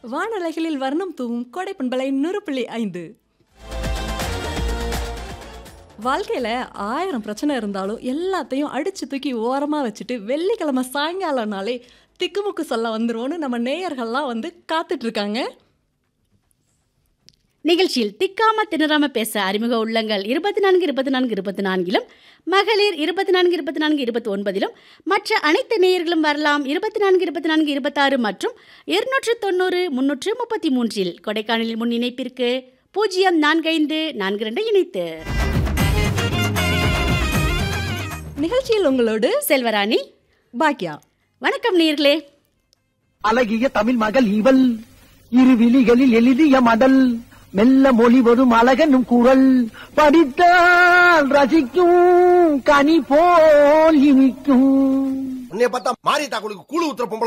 வானலைகளில் வர்ணம் தூவும் கோடை பண்பலை நூறு புள்ளி ஐந்து வாழ்க்கையில் ஆயிரம் பிரச்சனை இருந்தாலும் எல்லாத்தையும் அடிச்சு தூக்கி ஓரமாக வச்சுட்டு வெள்ளிக்கிழமை சாயங்காலம்னாலே திக்குமுக்கு சொல்ல வந்துருவோன்னு நம்ம நேயர்கள்லாம் வந்து காத்துட்டு இருக்காங்க நிகழ்ச்சியில் திக்காம திணறாம பேச அறிமுக உள்ளங்கள் இருபத்தி நான்கு இருபத்தி நான்கு இருபத்தி நான்கிலும் மகளிர் இருபத்தி நான்கு இருபத்தி நான்கு இருபத்தி ஒன்பதிலும் மற்ற அனைத்து நேயர்களும் வரலாம் இருபத்தி நான்கு இருபத்தி நான்கு இருபத்தாறு மற்றும் இருநூற்று தொண்ணூறு முன்னூற்று முப்பத்தி மூன்றில் கொடைக்கானலில் முன் இணைப்பிற்கு பூஜ்ஜியம் நான்கு ஐந்து நான்கு ரெண்டு இணைத்து நிகழ்ச்சியில் உங்களோடு செல்வராணி பாக்கியா வணக்கம் நேயர்களே அழகிய தமிழ் மகள் இவள் இரு விழிகளில் எழுதிய மடல் மெல்ல மொழி வரும் அழகனும் குரல் படித்தால் ரசிக்கும் கனி போல் இனிக்கும் உன்னைய பார்த்தா மாரியத்தா குழுக்கு கூழு ஊத்துற பொம்பளை